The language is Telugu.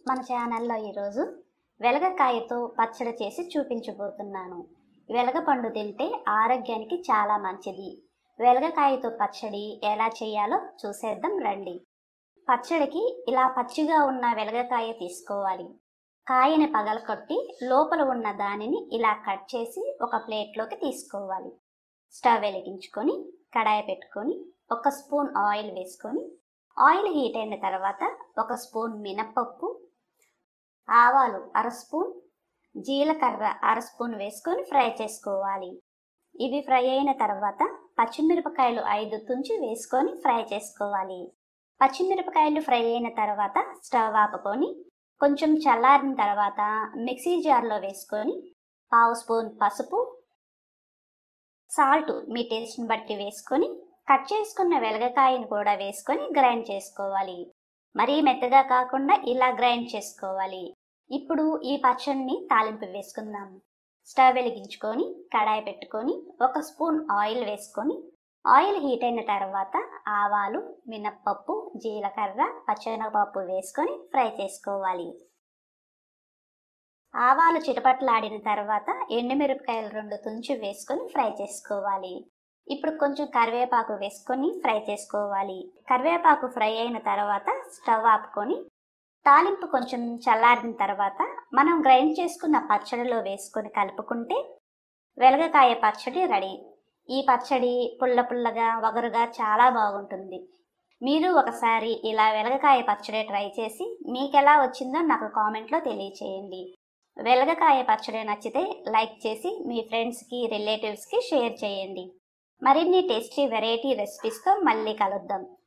మన ఛానల్లో ఈరోజు వెలగకాయతో పచ్చడి చేసి చూపించబోతున్నాను వెలగపండు తింటే ఆరోగ్యానికి చాలా మంచిది వెలగకాయతో పచ్చడి ఎలా చేయాలో చూసేద్దాం రండి పచ్చడికి ఇలా పచ్చిగా ఉన్న వెలగకాయ తీసుకోవాలి కాయని పగలకొట్టి లోపల ఉన్న దానిని ఇలా కట్ చేసి ఒక ప్లేట్లోకి తీసుకోవాలి స్టవ్ వెలిగించుకొని కడాయి పెట్టుకొని ఒక స్పూన్ ఆయిల్ వేసుకొని ఆయిల్ హీట్ అయిన తర్వాత ఒక స్పూన్ మినపప్పు ఆవాలు అర స్పూన్ జీలకర్ర అర స్పూన్ వేసుకొని ఫ్రై చేసుకోవాలి ఇవి ఫ్రై అయిన తర్వాత పచ్చిమిరపకాయలు ఐదు తుంచి వేసుకొని ఫ్రై చేసుకోవాలి పచ్చిమిరపకాయలు ఫ్రై అయిన తర్వాత స్టవ్ ఆపుకొని కొంచెం చల్లారిన తర్వాత మిక్సీ జార్లో వేసుకొని పావు స్పూన్ పసుపు సాల్ట్ మీ టేస్ట్ని బట్టి వేసుకొని కట్ చేసుకున్న వెలగకాయను కూడా వేసుకొని గ్రైండ్ చేసుకోవాలి మరీ మెత్తగా కాకుండా ఇలా గ్రైండ్ చేసుకోవాలి ఇప్పుడు ఈ పచ్చడిని తాలింపు వేసుకుందాం స్టవ్ వెలిగించుకొని కడాయి పెట్టుకొని ఒక స్పూన్ ఆయిల్ వేసుకొని ఆయిల్ హీట్ అయిన తర్వాత ఆవాలు మినప్పప్పు జీలకర్ర పచ్చెనగపప్పు వేసుకొని ఫ్రై చేసుకోవాలి ఆవాలు చిటపట్లాడిన తర్వాత ఎండుమిరపకాయలు రెండు తుంచి వేసుకొని ఫ్రై చేసుకోవాలి ఇప్పుడు కొంచెం కరివేపాకు వేసుకొని ఫ్రై చేసుకోవాలి కరివేపాకు ఫ్రై అయిన తర్వాత స్టవ్ ఆపుకొని తాలింపు కొంచెం చల్లారిన తర్వాత మనం గ్రైండ్ చేసుకున్న పచ్చడిలో వేసుకొని కలుపుకుంటే వెలగకాయ పచ్చడి రెడీ ఈ పచ్చడి పుల్ల పుల్లగా వగరుగా చాలా బాగుంటుంది మీరు ఒకసారి ఇలా వెలగకాయ పచ్చడి ట్రై చేసి మీకు ఎలా వచ్చిందో నాకు కామెంట్లో తెలియచేయండి వెలగకాయ పచ్చడి నచ్చితే లైక్ చేసి మీ ఫ్రెండ్స్కి రిలేటివ్స్కి షేర్ చేయండి మరిన్ని టేస్టీ వెరైటీ రెసిపీస్తో మళ్ళీ కలుద్దాం